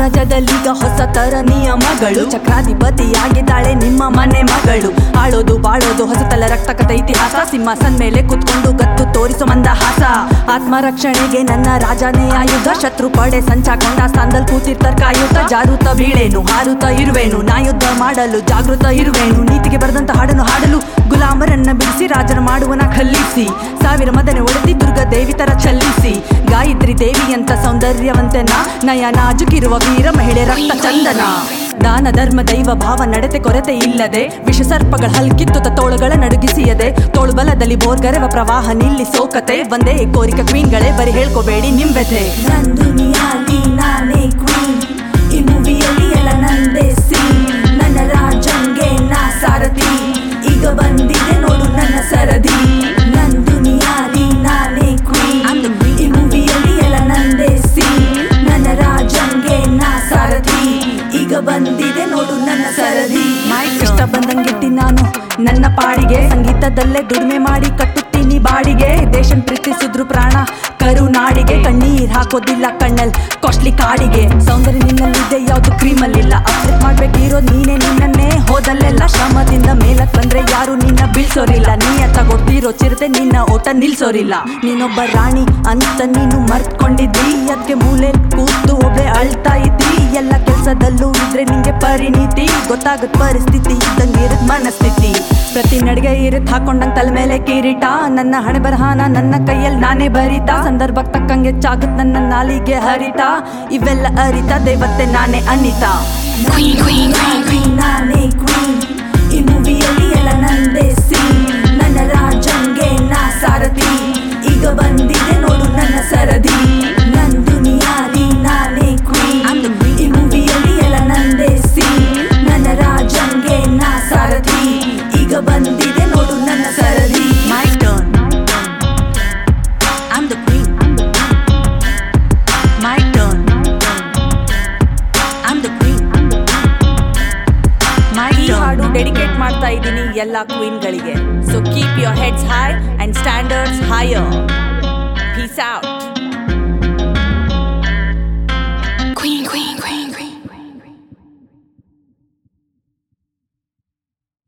ಸಾಮ್ರಾಜ್ಯದಲ್ಲೀಗ ಹೊಸ ತರ ನಿಯಮಗಳು ಚಕ್ರಾಧಿಪತಿಯಾಗಿದ್ದಾಳೆ ನಿಮ್ಮ ಮನೆ ಮಗಳು ಆಳೋದು ಬಾಳೋದು ಹೊಸತಲ ರಕ್ತ ಕಥೆ ಇತಿಹಾಸ ಸಿಂಹಾಸನ ಮೇಲೆ ಕುತ್ಕೊಂಡು ಗತ್ತು ತೋರಿಸೋ ಮಂದಹಾಸ ಆತ್ಮರಕ್ಷಣೆಗೆ ನನ್ನ ರಾಜನೇ ಆಯುಧ ಶತ್ರು ಪಡೆ ಸಂಚಾಕೊಂಡ ಸ್ಥಾನದಲ್ಲಿ ಕೂತಿರ್ತಾರ ಕಾಯುತ್ತ ಜಾರುತ್ತ ಬೀಳೇನು ಹಾರುತ್ತ ಇರುವೇನು ನಾ ಯುದ್ಧ ಮಾಡಲು ಜಾಗೃತ ಇರುವೇನು ನೀತಿಗೆ ಬರೆದಂತ ಹಾಡನ್ನು ಹಾಡಲು ಗುಲಾಮರನ್ನ ಬಿಡಿಸಿ ರಾಜನ ಮಾಡುವನ ಕಲ್ಲಿಸಿ ಸಾವಿರ ಮದನೆ ಒಡೆದಿ ದುರ್ಗ ದೇವಿ ತರ ಚಲ್ಲಿಸಿ ಗಾಯತ್ರಿ ದೇವಿ ಅಂತ ಸೌಂದರ್ಯವಂತೆನ ನಯ ನಾಜುಕಿರುವ ವೀರ ಮಹಿಳೆ ರಕ್ತ ಚಂದನ ದಾನ ಧರ್ಮ ದೈವ ಭಾವ ನಡತೆ ಕೊರತೆ ಇಲ್ಲದೆ ವಿಷ ಸರ್ಪಗಳ ಹಲ್ಕಿತ್ತುತ್ತ ತೋಳುಗಳ ನಡುಗಿಸಿಯದೆ ತೋಳುಬಲದಲ್ಲಿ ಬೋರ್ಗರೆವ ಪ್ರವಾಹ ನಿಲ್ಲಿ ಸೋಕತೆ ಒಂದೇ ಕೋರಿಕೆ ಕ್ವೀನ್ಗಳೇ ಬರಿ ಹೇಳ್ಕೋಬೇಡಿ ನಿಂಬೆತೆ ನನ್ ದುನಿಯಾಲಿ ನಾನೇ ಕ್ವೀನ್ ಈ ಮೂವಿಯಲ್ಲಿ ಎಲ್ಲ ನಂದೇ ಸೀನ್ ನನ್ನ ರಾಜಂಗೆ ನಾ ಸಾರಥಿ ಈಗ ಬಂದಿದೆ ನೋಡು ನನ್ನ ಸರದಿ ನನ್ ದುನಿಯಾಲಿ ನಾನೇ ಕ್ವೀನ್ ಈ ಮೂವಿಯಲ್ಲಿ ಎಲ್ಲ ನಂದೇ ಸೀನ್ ನನ್ನ ರಾಜಂಗೆ ನಾ ಸಾರಥಿ ಈಗ ಬಂದಿದೆ ನೋಡು ನನ್ನ ಸರದಿ ಇಷ್ಟ ಬಂದಂಗಿಟ್ಟಿ ನಾನು ನನ್ನ ಪಾಡಿಗೆ ಸಂಗೀತದಲ್ಲೇ ದುಡಿಮೆ ಮಾಡಿ ಕಟ್ಟುತ್ತೀನಿ ಬಾಡಿಗೆ ದೇಶನ್ ಪ್ರೀತಿಸಿದ್ರು ಪ್ರಾಣ ಕರುನಾಡಿಗೆ ಕಣ್ಣೀರ್ ಹಾಕೋದಿಲ್ಲ ಕಣ್ಣಲ್ ಕಾಸ್ಟ್ಲಿ ಕಾಡಿಗೆ ಸೌಂದರ್ಯ ನಿನ್ನಲ್ಲಿದೆ ಯಾವ್ದು ಕ್ರೀಮಲ್ಲಿಲ್ಲ ಅಪ್ಡೇಟ್ ಮಾಡ್ಬೇಕಿರೋದು ನೀನೇ ನಿನ್ನನ್ನೇ ಹೋದಲ್ಲೆಲ್ಲ ಶ್ರಮದಿಂದ ಮೇಲಕ್ ಬಂದ್ರೆ ಯಾರು ನಿನ್ನ ಬೀಳ್ಸೋರಿಲ್ಲ ನೀಯತ್ತ ಕೊಡ್ತಿರೋ ಚಿರತೆ ನಿನ್ನ ಓಟ ನಿಲ್ಸೋರಿಲ್ಲ ನೀನೊಬ್ಬ ರಾಣಿ ಅಂತ ನೀನು ಮರ್ತ್ಕೊಂಡಿದ್ದಿ ಅದಕ್ಕೆ ಮೂಲೆ ಕೂತು ಒಬ್ಳೆ ಅಳ್ತಾ ಇದ್ದಿ ಎಲ್ಲ ಕೆಲ್ಸದಲ್ಲೂ ಇದ್ರೆ ನಿಂಗೆ ಪರಿಣಿತಿ ಗೊತ್ತಾಗತ್ ಪರಿಸ್ಥಿತಿ ಇದ್ದಂಗೆ ಇರತ್ ಮನಸ್ಥಿತಿ ಪ್ರತಿ ನಡಿಗೆ ಇರತ್ ಹಾಕೊಂಡಂಗ್ ತಲೆ ಮೇಲೆ ಕಿರೀಟ ನನ್ನ ಹಣೆ ಬರಹಾನ ನನ್ನ ಕೈಯಲ್ಲಿ ನಾನೇ ಬರಿತಾ ಸಂದರ್ಭಕ್ಕೆ ತಕ್ಕಂಗೆ ಚಾಗತ್ ನನ್ನ ನಾಲಿಗೆ ಹರಿತ ಇವೆಲ್ಲ ಅರಿತ ದೇವತೆ ನಾನೇ Anitha Queen, queen, queen, queen, ನಾನೇ ಕ್ವೀನ್ ಈ ಮೂವಿಯಲ್ಲಿ ಎಲ್ಲ ನಂದೇ ಸೀನ್ ನನ್ನ ರಾಜಂಗೆ ನಾ ಸಾರಥಿ ಈಗ ಬಂದಿದೆ ನೋಡು ನನ್ನ ಸರದಿ ನನ್ ದುನಿಯಾಲಿ ನಾನೇ ಕ್ವೀನ್ ಈ ಮೂವಿಯಲ್ಲಿ ಎಲ್ಲ ನಂದೇ ಸೀನ್ ನನ್ನ ರಾಜಂಗೆ ನಾ ಸಾರಥಿ ಈಗ ಬಂದಿದೆ ನೋಡು ನನ್ನ ಸರದಿ My turn. I'm the queen. My turn. I'm the queen. My ಈ ಹಾಡು ಡೆಡಿಕೇಟ್ ಮಾಡ್ತಾ ಇದ್ದೀನಿ ಎಲ್ಲ ಕ್ವೀನ್ಗಳಿಗೆ so keep your heads high and standards higher peace out